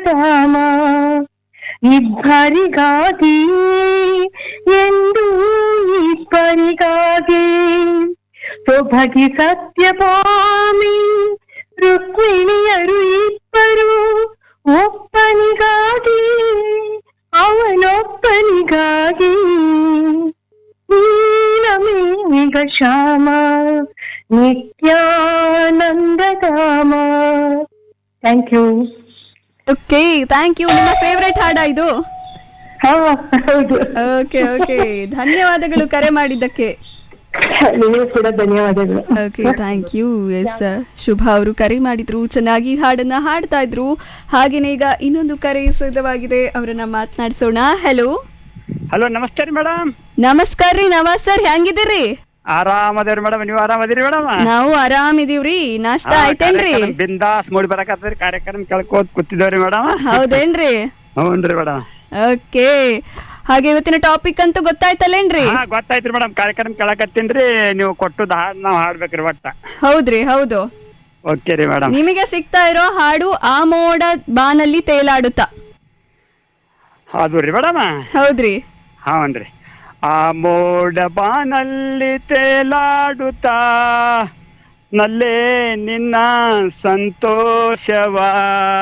ಧಾಮ ಇಬ್ಬರಿಗಾಗಿ ಎಂದು ಇಬ್ಬರಿಗಾಗಿ ಸೊಬಗಿ ಸತ್ಯಭಾಮಿ ರುಕ್ಮಿಣಿಯರು ಇಬ್ಬರು ಒಪ್ಪನಿಗಾಗಿ ಅವನೊಪ್ಪನಿಗಾಗಿ ನೀಲಮೇಘ ಶ್ಯಾಮ ನಿತ್ಯಾನಂದಧಾಮ thank you okay thank you ನಿಮ್ಮ ಫೇವ್ರೆಟ್ ಹಾಡ ಇದು ಹಾ ಹೌದು ಓಕೆ ಓಕೆ ಧನ್ಯವಾದಗಳು ಕರೆ ಮಾಡಿದ್ದಕ್ಕೆ ನಿಮಗೆ ಕೂಡ ಧನ್ಯವಾದಗಳು okay thank you S Shubha ಅವರು ಕರೆ ಮಾಡಿದ್ರು ಚೆನ್ನಾಗಿ ಹಾಡನ್ನ ಹಾಡ್ತಾ ಇದ್ರು ಹಾಗೇನೆ ಈಗ ಇನ್ನೊಂದು ಕರೆ ಸಿದ್ಧವಾಗಿದೆ ಅವರನ್ನ ಮಾತನಾಡಿಸೋಣ ಹಲೋ ಹಲೋ ನಮಸ್ತೆ ರೀ ಮೇಡಮ್ ನಮಸ್ಕಾರ ರೀ ನವಾಜ್ ಸರ್ ಹೆಂಗಿದ್ದೀರಿ ಆರಾಮದೇವ್ರಿ ಮೇಡಮ್ ನೀವು ಆರಾಮದಿರಿ ಮೇಡಮ್ ನಾವು ಆರಾಮಿದೀವ್ರಿ ನಾಷ್ಟ ಆಯ್ತೇನ್ರಿ ಬಿಂದಾಸ್ ಮೂಡಿ ಬರಕತ್ತದ್ರಿ ಕಾರ್ಯಕ್ರಮ ಕೇಳ್ಕೋತ್ ಕೂತಿದ್ದೇವ್ರಿ ಮೇಡಮ್ ಹೌದೇನ್ರಿ ಹ್ಞೂನ್ರಿ ಮೇಡಮ್ ಓಕೆ ಹಾಗೆ ಇವತ್ತಿನ ಟಾಪಿಕ್ ಅಂತೂ ಗೊತ್ತಾಯ್ತಲ್ಲೇನ್ರಿ ಹಾ ಗೊತ್ತಾಯ್ತ್ರಿ ಮೇಡಮ್ ಕಾರ್ಯಕ್ರಮ ಕೇಳಕತ್ತೀನ್ರಿ ನೀವು ಕೊಟ್ಟದ ಹಾಡ್ ನಾವ್ ಹಾಡ್ಬೇಕ್ರಿ ಒಟ್ಟ ಹೌದ್ರಿ ಹೌದು ಓಕೆ ರೀ ಮೇಡಮ್ ನಿಮಗೆ ಸಿಗ್ತಾ ಇರೋ ಹಾಡು ಆ ಮೋಡ ಬಾನಲ್ಲಿ ತೇಲಾಡುತ್ತಾ ಅದು ರೀ ಮೇಡಮ್ ಹೌದ್ರಿ ಹೌನ್ರಿ ಆ ಮೋಡ ಬಾನಲ್ಲಿ ತೇಲಾಡುತ್ತಾ ನಲ್ಲೇ ನಿನ್ನ ಸಂತೋಷವಾ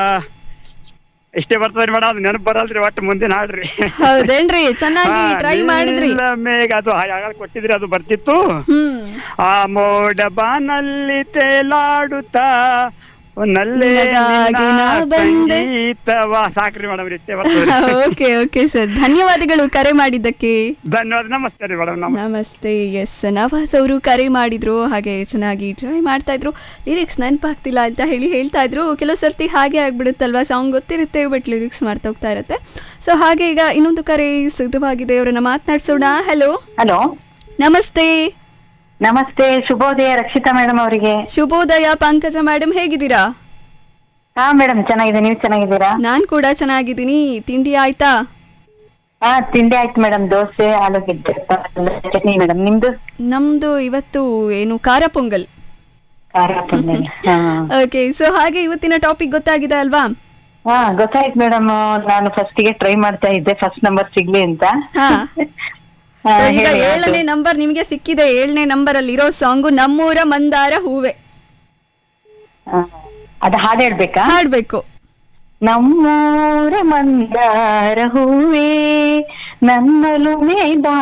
ಇಷ್ಟೇ ಬರ್ತದ್ರಿ ಮೇಡಮ್ ನೆನಪು ಬರಲ್ರಿ ಒಟ್ಟು ಮುಂದಿನ ಹಾಡ್ರಿ ಹೌದೇನ್ರಿ ಚೆನ್ನಾಗಿ ಹಾ, ಟ್ರೈ ಮಾಡಿದ್ರಿ ನೀಲ ಮೇಘ ಅದು ಹಾಗಾಗ ಕೊಟ್ಟಿದ್ರಿ ಅದು ಬರ್ತಿತ್ತು ಹ್ಮ್ ಆ ಮೋಡ ಬಾನಲ್ಲಿ ತೇಲಾಡುತ್ತಾ ನಲ್ಲೇ ನಿನಗಾಗಿ ನಾ ಬಂದೆ. ಸಂಗೀತವ ಸಾಕ್ರಿ ಮೇಡಮ್ ಇಷ್ಟೇ ಬರ್ತದ್ರಿ ಓಕೆ ಓಕೆ ಸರ್ ಧನ್ಯವಾದಗಳು ಕರೆ ಮಾಡಿದ್ದಕ್ಕೆ ಧನ್ಯವಾದ ನಮಸ್ತೆ ರೀ ಮೇಡಮ್ ನಮ ನಮಸ್ತೆ ಎಸ್ ನವಾಸ್ ಅವರು ಕರೆ ಮಾಡಿದ್ರು ಹಾಗೆ ಚೆನ್ನಾಗಿ ಟ್ರೈ ಮಾಡ್ತಾ ಇದ್ರು ಲಿರಿಕ್ಸ್ ನೆನಪಾಗ್ತಿಲ್ಲ ಅಂತ ಹೇಳಿ ಹೇಳ್ತಾ ಇದ್ರು ಕೆಲವು ಸರ್ತಿ ಹಾಗೆ ಆಗ್ಬಿಡುತ್ತಲ್ವಾ ಸಾಂಗ್ ಗೊತ್ತಿರುತ್ತೆ ಬಟ್ ಲಿರಿಕ್ಸ್ ಮಾಡ್ತಾ ಹೋಗ್ತಾ ಇರುತ್ತೆ ಸೊ ಹಾಗೆ ಈಗ ಇನ್ನೊಂದು ಕರೆ ಸಿದ್ಧವಾಗಿದೆ ಅವರನ್ನ ಮಾತನಾಡ್ಸೋಣ ಹಲೋ ಹಲೋ ನಮಸ್ತೆ ನಮಸ್ತೆ ಶುಭೋದಯ ರಕ್ಷಿತಾ ಮೇಡಮ್ ಅವರಿಗೆ ಶುಭೋದಯ ಪಂಕಜ ಮೇಡಮ್ ಹೇಗಿದ್ದೀರಾ ಹಾ ಮೇಡಮ್ ಚೆನ್ನಾಗಿದೆ ನೀವು ಚೆನ್ನಾಗಿದ್ದೀರಾ ನಾನ್ ಕೂಡ ಚೆನ್ನಾಗಿದ್ದೀನಿ ತಿಂಡಿ ಆಯ್ತಾ ಹಾ ತಿಂಡಿ ಆಯ್ತು ಮೇಡಮ್ ದೋಸೆ ಆಲೂಗೆಡ್ಡೆ ಚಟ್ನಿ ಮೇಡಮ್ ನಿಮ್ದು ನಮ್ದು ಇವತ್ತು ಏನು ಖಾರ ಪೊಂಗಲ್ ಖಾರ ಪೊಂಗಲ್ ಹಾ ಓಕೆ ಸೊ ಹಾಗೆ ಇವತ್ತಿನ ಟಾಪಿಕ್ ಗೊತ್ತಾಗಿದೆ ಅಲ್ವಾ ಹಾ ಗೊತ್ತಾಯ್ತು ಮೇಡಮ್ ನಾನು ಫಸ್ಟ್ ಗೆ ಟ್ರೈ ಮಾಡ್ತಾ ಇದ್ದೆ ಫಸ್ಟ್ ನಂಬರ್ ಸಿಗ್ಲಿ ಅಂತ ಹಾ ಹಾ, So, ಈಗ ಹೇಳಿ ಅದು. ಏಳನೇ ನಂಬರ್ ನಿಮಗೆ ಸಿಕ್ಕಿದೆ ಏಳನೇ ನಂಬರ್ ಅಲ್ಲಿ ಇರೋ ಸಾಂಗು ನಮ್ಮೂರ ಮಂದಾರ ಹೂವೆ ಹಾ. ಅದು ಹಾಡು ಹೇಳ್ಬೇಕಾ ಹಾಡ್ಬೇಕು ನಮ್ಮೂರ ಮಂದಾರ ಹೂವೇ ನನ್ನಲು ಮೇದ